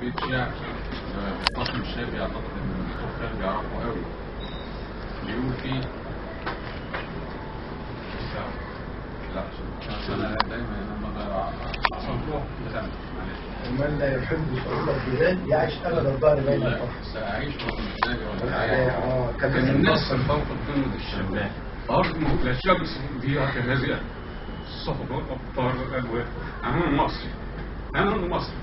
بيت شعر الطاقم الشعبي اعتقد ان الدكتور خالد بيعرفه قوي بيقول فيه لا عشان انا دايما لما بصنفوه بتعمل معلش ومن لا يحب شعور البلاد يعيش ابد الدار بين لا الفقر سأعيش وسط المزاج اه كان كان الناس فوق القمة الشباب أرض لا شمس فيها كهذه صفر أبطال الألوان أنا مصري أنا مصري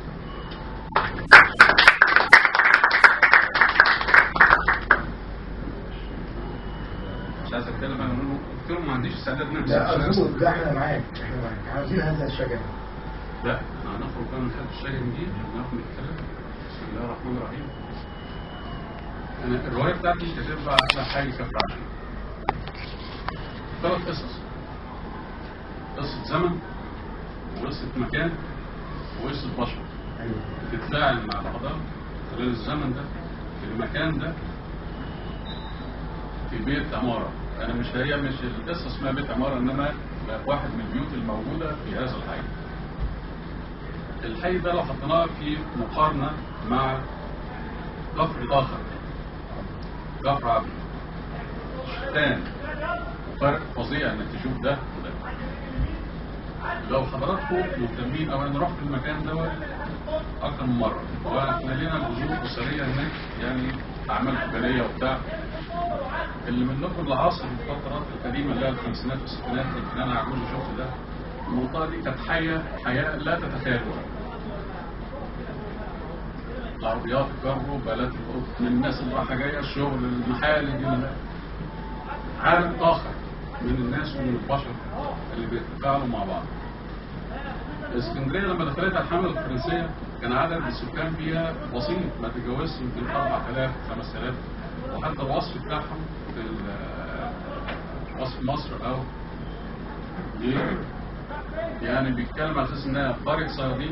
مش عايز اتكلم انا قلت لهم ما عنديش استعداد نفسي لا عشان ارجوك أسمع. ده احنا معاك احنا معاك عاوزين هذا الشجره لا هنخرج بقى من حد الشاهد دي ناخد نتكلم بسم الله الرحمن الرحيم انا الروايه بتاعتي كاتبها على حاجه كانت عشان ثلاث قصص قصه زمن وقصه مكان وقصه بشر ايوه بتتفاعل مع بعضها خلال الزمن ده في المكان ده في بيت عمارة أنا مش هي مش القصة اسمها بيت عمارة إنما واحد من البيوت الموجودة في هذا الحي الحي ده لو حطيناه في مقارنة مع كفر آخر كفر عبد شتان فرق فظيع إنك تشوف ده وده لو حضراتكم مهتمين او انا رحت المكان دوت اكتر من مره واحنا لنا جذور اسريه هناك يعني اعمال قبليه وبتاع اللي منكم اللي عاصر الفترات القديمه اللي هي الخمسينات والستينات يمكن انا عجوز شفت ده المنطقه دي كانت حيه حياه لا تتخيلوها العربيات الكهرباء بلات الخروج من الناس اللي رايحه جايه الشغل المحال ال- عالم اخر من الناس ومن البشر اللي بيتفاعلوا مع بعض اسكندريه لما دخلتها الحمله الفرنسيه كان عدد السكان فيها بسيط ما تجاوزش يمكن 4000 5000 وحتى الوصف بتاعهم في ال- وصف مصر او غيره يعني بيتكلم على اساس انها قريه صيادين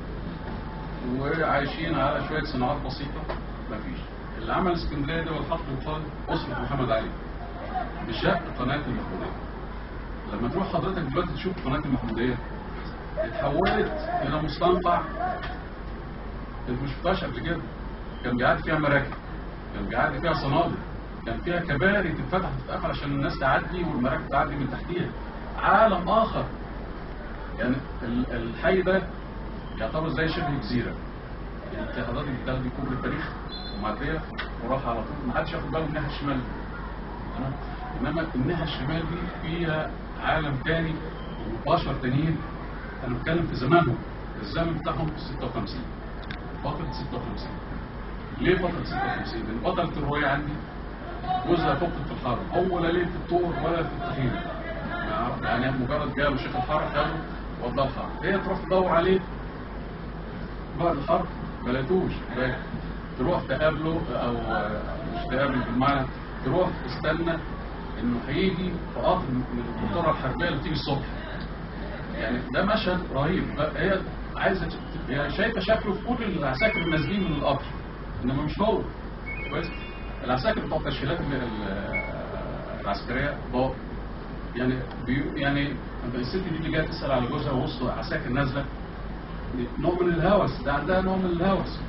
وعايشين على شويه صناعات بسيطه مفيش اللي عمل اسكندريه ده والحق يقال اسره محمد علي بشق قناه المحموديه لما تروح حضرتك دلوقتي تشوف قناه المحموديه اتحولت الى مستنقع انت مش شفتهاش قبل كده كان بيعدي فيها مراكب كان بيعدي فيها صناديق كان فيها كباري تتفتح وتتقفل عشان الناس تعدي والمراكب تعدي من تحتيها عالم اخر يعني ال- الحي ده يعتبر زي شبه جزيره يعني انت حضرتك بتاخدي كوبري التاريخ ومعديه وراح على طول ما حدش ياخد باله من الناحيه الشمال تمام انما الناحيه الشمال دي فيها عالم تاني وبشر تانيين انا بتكلم في زمانهم الزمن بتاعهم في 56 فتره 56 ليه فتره 56 لان بطله الروايه عندي جوزها فقد في الحرب هو لا ليه في الطور ولا في التخييم يعني مجرد جاله شيخ الحرب خده وضع الحرب هي تروح تدور عليه بعد الحرب ما لقيتوش تروح تقابله او مش تقابله بالمعنى تروح تستنى انه هيجي في قطر من القطوره الحربيه اللي بتيجي الصبح يعني ده مشهد رهيب بقى هي عايزه ت- هي شايفه شكله في كل العساكر النازلين من القطر انما مش هو كويس العساكر بتوع التشكيلات ال- ال- العسكريه ضابط يعني بيو يعني الست دي اللي جايه تسال على جوزها وسط عساكر نازله نوع من الهوس ده عندها نوع من الهوس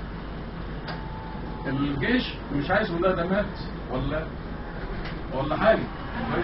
الجيش مش عايز يقول لها ده مات ولا ولا حاجه كويس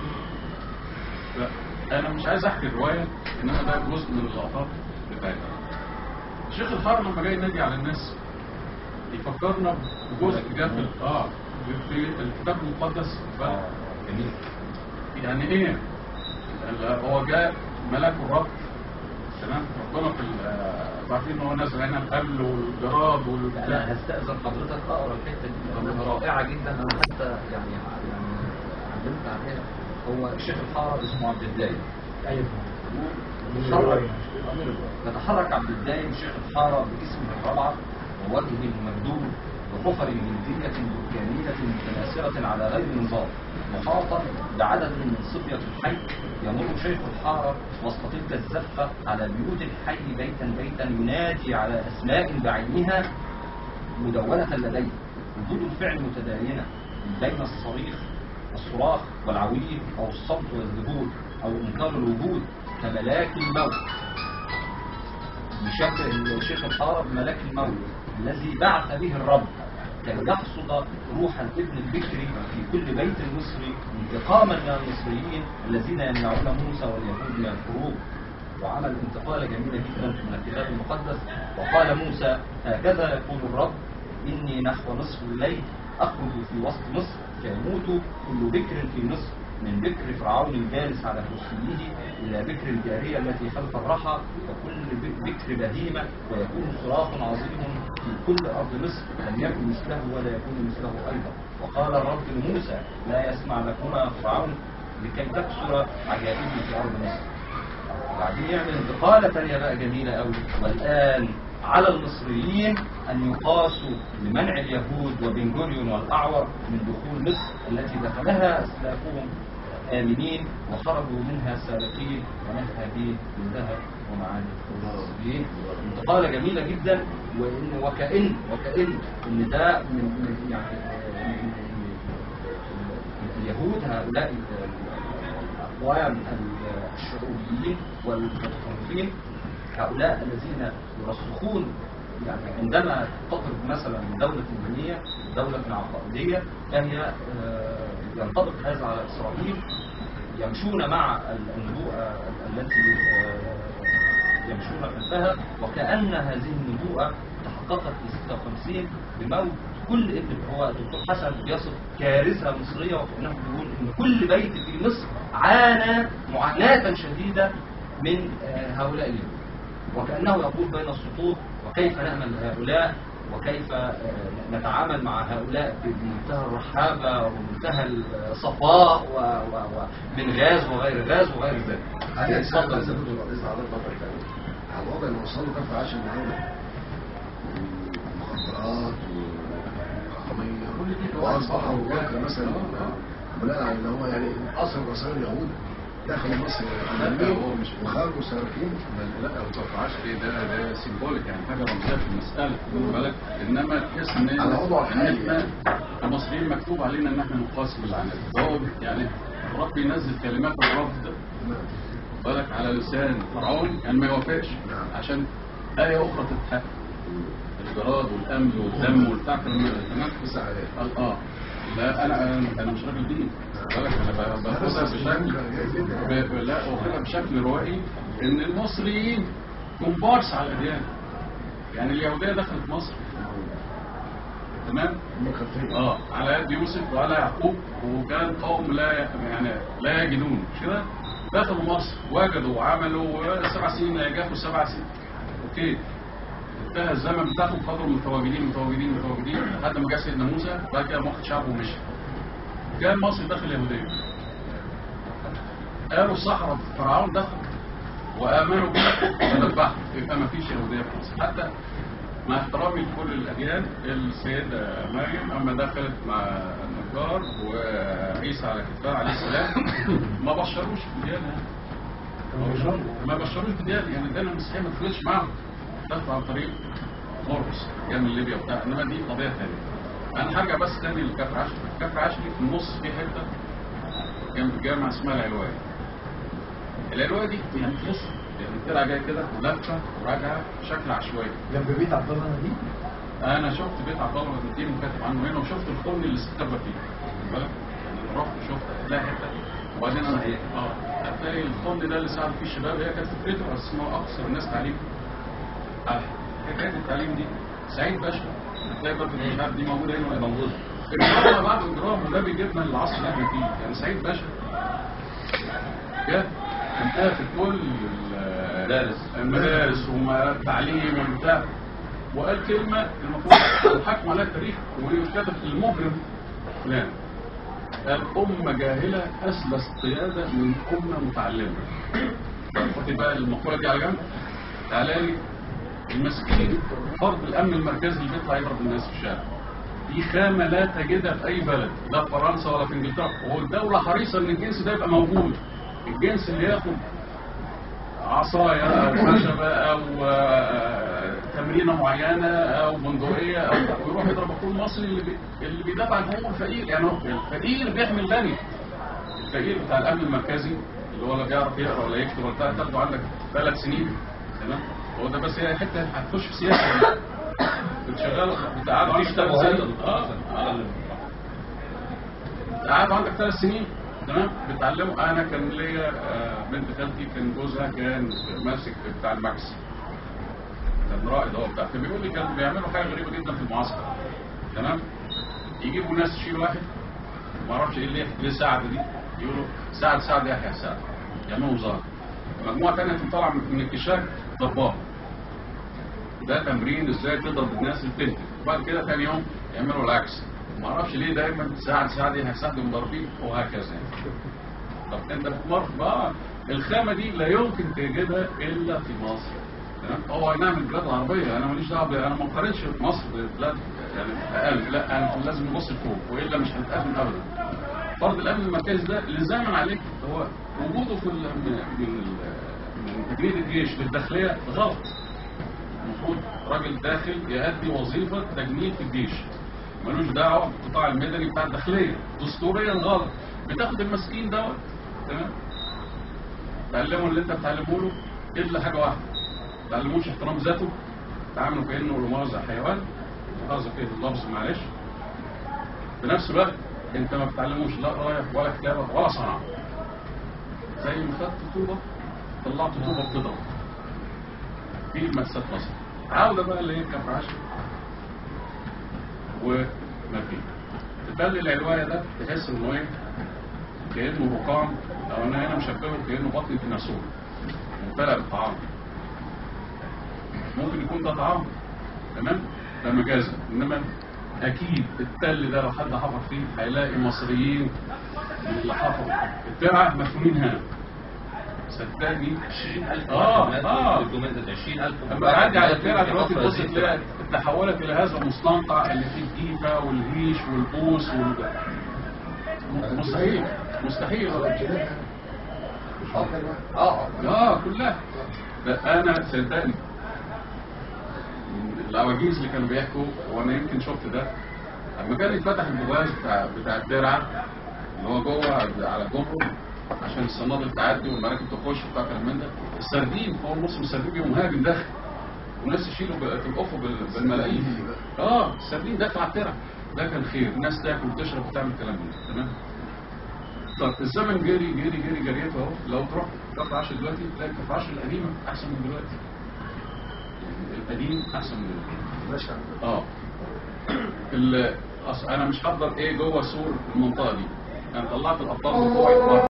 لا انا مش عايز احكي الروايه انما ده جزء من اللقطات بتاعتها شيخ الحرم لما جاي ينادي على الناس يفكرنا بجزء جاب في- اه في الكتاب المقدس بقى جميل يعني ايه ال- هو جاء ملك الرب تمام ربنا في ال- آه، عارفين ان هو نازل هنا القبل والجراد انا والبتاع هستأذن حضرتك اقرا الحته دي لأنها رائعه جدا انا حتى يعني يعني علمت عليها هو الشيخ الحاره اسمه عبد الدايم ايوه تحرك يتحرك عبد الدايم شيخ الحاره باسمه الرابعه ووجهه الممدود وحفر جلدية بركانية متناثرة على غير نظام محاطا بعدد من صبية الحي يمر شيخ الحارة وسط تلك الزفة على بيوت الحي بيتا بيتا ينادي على أسماء بعينها مدونة لديه وجود الفعل متداينة بين الصريخ والصراخ والعويل أو الصمت والذهول أو إنكار الوجود كملاك الموت بشبه الشيخ الحارة بملاك الموت الذي بعث به الرب كي يحصد روح الابن البكري في كل بيت مصري انتقاما من المصريين الذين يمنعون موسى واليهود من الخروج وعمل انتقالة جميلة جدا من الكتاب المقدس وقال موسى هكذا يقول الرب إني نحو نصف الليل أخرج في وسط مصر فيموت كل بكر في مصر من بكر فرعون الجالس على كرسيه إلى بكر الجارية التي خلف الرحى وكل ب- بكر بهيمة ويكون صراخ عظيم في كل أرض مصر لم يكن مثله ولا يكون مثله أيضا وقال الرب لموسى لا يسمع لكما فرعون لكي تكسر عجائبي في أرض مصر وبعدين يعمل انتقالة تانية بقى جميلة قوي والآن على المصريين أن يقاسوا لمنع اليهود وبن جوريون والأعور من دخول مصر التي دخلها أسلافهم آمنين وخرجوا منها سارقين ونهبين بالذهب ومعادن المصريين انتقالة جميلة جدا وإن وكأن وكأن إن ده من من يعني من- من- اليهود هؤلاء الأقوام الشعوبيين والمتطرفين هؤلاء الذين يرسخون يعني عندما تطلب مثلا دولة دينية دولة عقائدية فهي آه، ينطبق هذا على إسرائيل يمشون مع النبوءة التي آه، يمشون خلفها وكأن هذه النبوءة تحققت في 56 بموت كل ابن هو الدكتور حسن بيصف كارثة مصرية وكأنه بيقول إن كل بيت في مصر عانى معاناة شديدة من آه، هؤلاء اليهود وكأنه يقول بين السطور وكيف نأمن هؤلاء وكيف آه، نتعامل مع هؤلاء بمنتهى الرحابة ومنتهى الصفاء و- و- ومن غاز وغير غاز وغير ذلك. هذه اتفضل. السنة لازم تبقى لسه على الفترة الثانية على الوضع اللي وصلوا كف عاش النهارده مخدرات وحرامية وأصبحوا واقع مثلا بناء على إن هو يعني أصل رسائل اليهود دخلوا مصر أماميين وخرجوا سارقين لا ما عشري ده ده سيمبوليك يعني حاجه رمزيه في المساله خد بالك انما تحس ان على وضعه ان الحالي احنا كمصريين مكتوب علينا ان احنا نقاسم العناد هو يعني الرب ينزل كلمات الرفض بالك على لسان فرعون يعني ما يوافقش عشان آية أخرى تتحقق الجراد والأمن والدم والبتاع كلام تمام بس على قال اه لا انا انا مش راجل دين بالك انا ب- باخدها بشكل ب- ب- لا واخدها بشكل روائي ان المصريين كومبارس على الاديان يعني اليهوديه دخلت مصر تمام هم خلفية اه على يد يوسف وعلى يعقوب وكان قوم لا ي- يعني لا يجدون مش كده دخلوا مصر وجدوا وعملوا سبع سنين نجاحوا سبع سنين اوكي انتهى الزمن بتاعهم فضلوا متواجدين متواجدين متواجدين لحد ما جه سيدنا موسى بعد كده واخد شعبه ومشي كان مصر داخل يهوديه قالوا الصحراء فرعون دخل وامنوا بيه وذبحوا يبقى ما فيش يهوديه في مصر حتى مع احترامي لكل الاديان السيده مريم اما دخلت مع النجار وعيسى على كتفها عليه السلام ما بشروش بديانها ما بشروش ما بشروش بديانها يعني الديانه المسيحيه ما دخلتش معاهم دخلوا عن طريق قرطس جاي من ليبيا وبتاع انما دي قضيه ثانيه انا هرجع بس تاني لكفر عشري كفر عشري في النص في حته جنب جامعه اسمها العلوايه العلوايه دي يعني في نص يعني بتلعب جاي كده لفه وراجعه بشكل عشوائي جنب بيت عبد الله دي انا شفت بيت عبد الله بن الدين وكاتب عنه هنا وشفت الخرم اللي استخبى فيه خد بالك يعني أنا رحت وشفت هتلاقي حته وبعدين انا صحيح. اه هتلاقي الخرم ده اللي ساعد فيه الشباب هي كانت فكرته اسمها اقصر الناس تعليم على حكايه التعليم دي سعيد باشا هتلاقي برضه مش عارف دي موجوده هنا ولا موجوده اجرام بعد اجرام وده بيجيبنا للعصر اللي احنا فيه يعني سعيد باشا جه كان قافل كل ال- المدارس. المدارس والتعليم والبتاع وقال كلمة المفروض الحكم عليها التاريخ ويكتب المجرم فلان قال أمة جاهلة أسلس قيادة من أمة متعلمة خدي بقى المقولة دي على جنب تعالى لي المسكين فرض الأمن المركزي اللي بيطلع يضرب الناس في الشارع دي خامة لا تجدها في أي بلد لا في فرنسا ولا في إنجلترا والدولة حريصة إن الجنس ده يبقى موجود الجنس اللي ياخد عصاية أو خشبة أو آه، تمرينة معينة أو بندقية أو ويروح يضرب أخوه المصري اللي بي... اللي بيدافع عن حقوق الفقير يعني هو الفقير بيحمي الغني الفقير بتاع الأمن المركزي اللي هو لا بيعرف يقرا ولا يكتب ولا بتاع تاخده عندك ثلاث سنين تمام هو ده بس هي حته هتخش في سياسه بتشغل بتقعد مفيش تبعات اه آه. قعدوا عندك ثلاث سنين تمام بتعلموا انا كان ليا آه، بنت خالتي كان جوزها كان ماسك بتاع الماكس كان رائد هو بتاع فبيقول لي كانوا بيعملوا حاجه غريبه جدا في المعسكر تمام يجيبوا ناس تشيل واحد ما اعرفش ايه اللي ليه سعد دي يقولوا سعد سعد يحيى سعد يعملوا مظاهره مجموعه ثانيه تطلع من من الكشاك ضربها ده تمرين ازاي تضرب الناس اللي بتهدف وبعد كده ثاني يوم يعملوا العكس ما اعرفش ليه دايما ساعد ساعد هيساعدوا مضربين وهكذا يعني طب انت في مصر بقى الخامه دي لا يمكن تجدها الا في مصر تمام هو أي نعم البلاد العربيه انا ماليش دعوه بيها، انا ما بقارنش مصر ببلاد يعني اقل لا انا لازم نبص لفوق والا مش هنتقابل ابدا فرض الامن المركزي ده اللي زامن عليك هو وجوده في ال- من من ال- من تجنيد الجيش للداخليه غلط المفروض راجل داخل يؤدي وظيفة تجنيد في الجيش ملوش دعوة بالقطاع المدني بتاع الداخلية دستوريا غلط بتاخد المسكين دوت تمام تعلمه اللي انت بتعلمه له الا حاجة واحدة ما تعلموش احترام ذاته تعامله كأنه لا مؤاخذة حيوان مؤاخذة كده اللفظ معلش في نفس الوقت انت ما بتعلموش لا قرايه ولا كتابة ولا صنعة زي ما خدت طوبة طلعت طوبة بتضرب في مأساة مصر عودة بقى اللي هي كفر عشر وما فيه تبلي العلواية ده تحس انه ايه كأنه رقام او انا هنا مشبهه كأنه بطن ديناصور ممتلئ بالطعام ممكن يكون ده طعام تمام ده مجازا انما اكيد التل ده لو حد حفر فيه هيلاقي مصريين من اللي حفروا الترعه مدفونين هنا صدقني 20000 آه، واحد آه. مات 20000 لما تعدي على الفرقه دلوقتي تبص تلاقي تحولت الى هذا المستنقع اللي فيه الجيفه والهيش والبوس وال مستحيل مستحيل اه اه كلها ده انا صدقني العواجيز اللي كانوا بيحكوا وانا يمكن شفت ده لما كان يتفتح البوابه بتاع بتاع الترعه اللي هو جوه على الجمرك عشان الصنادل تعدي والمراكب تخش وبتاع كلام من ده السردين فوق النص من السردين بيقوم هاجم داخل والناس يشيلوا ب- في الافق بال- بالملايين اه السردين داخل على الترعه ده كان خير الناس تاكل وتشرب وتعمل كلام من ده تمام طب الزمن جري جري جري جريته اهو لو تروح كفر عشر دلوقتي تلاقي كفر عشر القديمه احسن من دلوقتي يعني القديم احسن من دلوقتي ماشي اه ال- أص- انا مش هقدر ايه جوه سور المنطقه دي انا طلعت الابطال بتوعي